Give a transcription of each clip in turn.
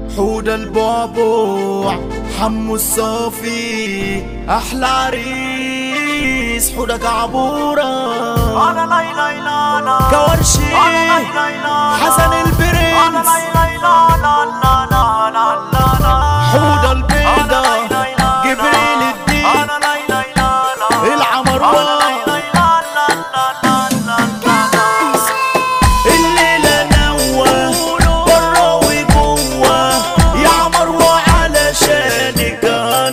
حودة البعبع حمو الصافي احلى عريس حودة كعبورة انا لاي لاي لا لا كورشي انا لاي لاي لا لا حسن انا البرنس لاي لاي لا لا لا لا لا لا لا حودة انا البيضة لاي لاي لا لا. جبريل الدين انا لاي لاي لا لا انا العمروان لاي لاي لا لا لا لا لا لا الليلة نوى برا وجوه يا عمر علشانك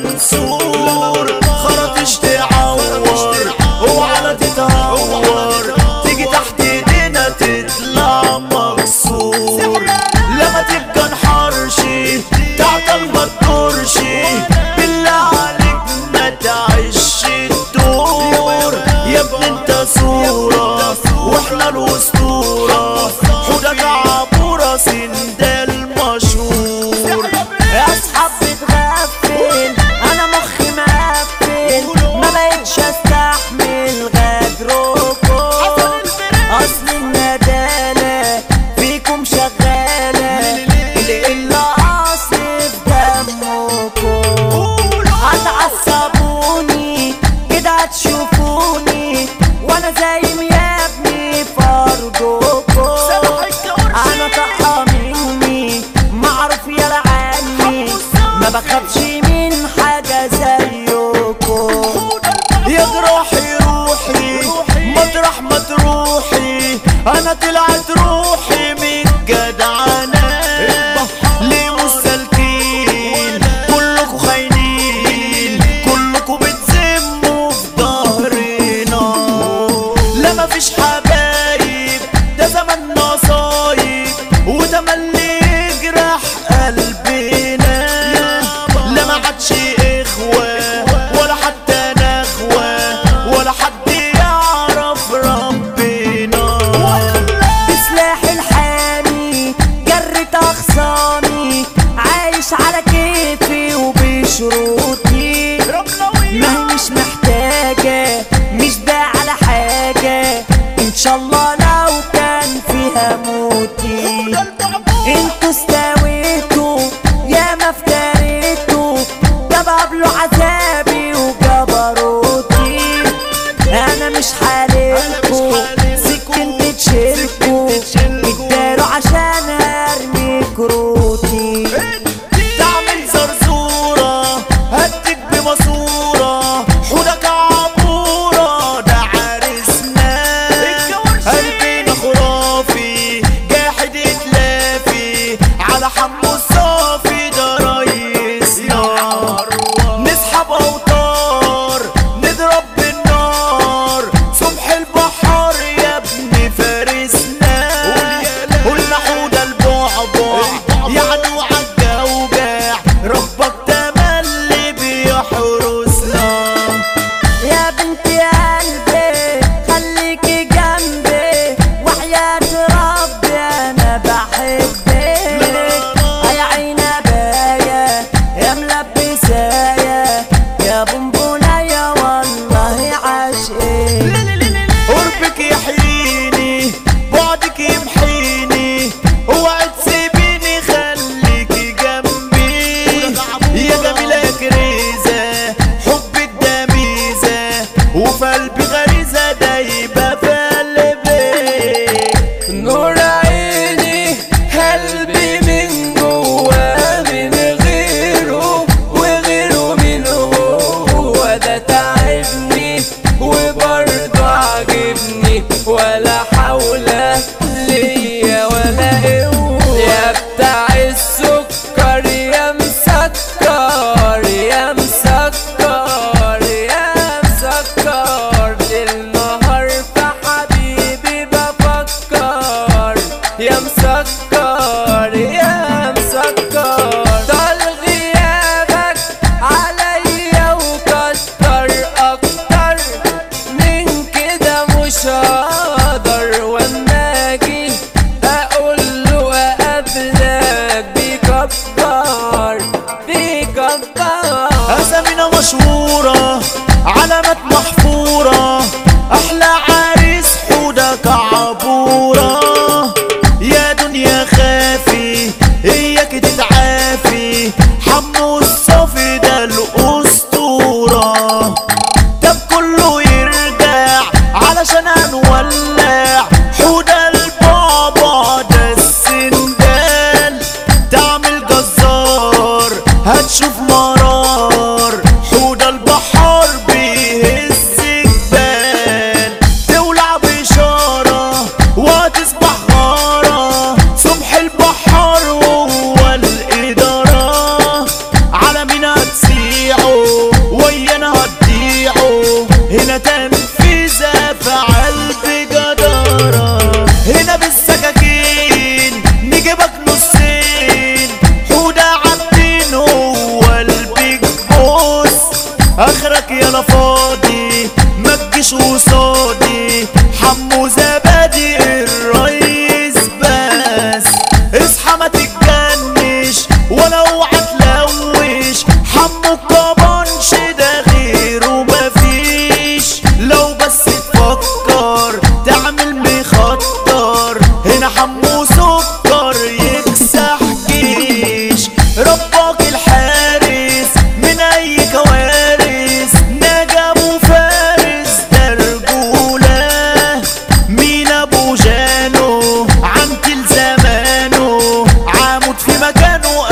هنسور خرطش تعور وعلى تتهور تيجي تحت ايدينا تطلع مكسور لما تبقى نحرشي تعطل ما تدورشي بالله عليك ما تعيش الدور يا ابني انت صورة واحنا الاسطورة حودك عبورة سندال مشهور اصحاب بتغفل انا مخي مقفل ما بقتش استحمل غدركم اصل الندالة فيكم شغالة الا اصل في دمكم هتعصبوني كده هتشوفوني وانا زي يا ابني فرضكم انا طاقة مني معروف يا عني ما بخافش من حاجة زيكم يا روحي روحي مطرح ما تروحي انا طلعت روحي من جدعنة ليه مسالكين كلكوا خاينين كلكوا بتذموا في ظهرنا لا مفيش حبايب ده زمن نصايب وده ملي يجرح قلبنا لا ما عادش اخوة ولا حتى نخوة ولا حد يعرف ربنا بسلاح الحامي جرت اخصامي عايش على كيفي وبشروطي ما هي مش محتاجة مش باع على حاجة ان شاء الله لو كان فيها موتي انتوا استويتوا يا ما افتريتوا ده بقبلوا عذابي وجبروتي انا مش حالفكوا سكن تشيلكوا اتداروا عشان ارمي كروتي تعمل زرزورة هديك بماسورة حولك عبورة ده عرسنا قلبنا خرافي جاحد اتلافي على حمو الصافي ده ريسنا نسحب اوتار نضرب بالنار صبح البحر يا ابن فارسنا قلنا حوده البعبع يعني وعالجوجع ربك تملي بيحرسنا يا بنتي قلبي خليكي جنبي وحياة ربي انا بحبك يا عينا بايا يا ملبسايا يا بونبونايا والله عاشقك قربك يحييني بعدك يمحيني اوعي تسيبيني خليكي جنبي يا جميلة يا كريزة حبك ده ميزة وفي قلبي غريزة دايبة في قلبي نور عيني قلبي من جوا من غيره وغيره من هو ده تعبني وبرضه عاجبني ولا حول ليا ولا قوة يا بتاع السكر يا مسكر يا مسكر يا مسكر للنهار في حبيبي بفكر يا مسكر يا مسكر طال غيابك عليا وكتر اكتر من كده مش هقدر واما اجي اقول له اقابلك بيكبر بيكبر أسامينا مشهورة علامات محفورة أحلى عريس حودك عبورة يا دنيا خافي إياك تتعافي تجيش قصادي حمو زبادي الرئيس بس اصحى ما تتجنش ولا اوعى تلوش حمو الكبنش ده غيره مفيش لو بس تفكر تعمل مخطر هنا حمو سكر يكسح جيش ربك الحارس من اي كوارث نجا ابو فارس ده رجوله مين ابو جانو عن كل زمانه عامد في مكانه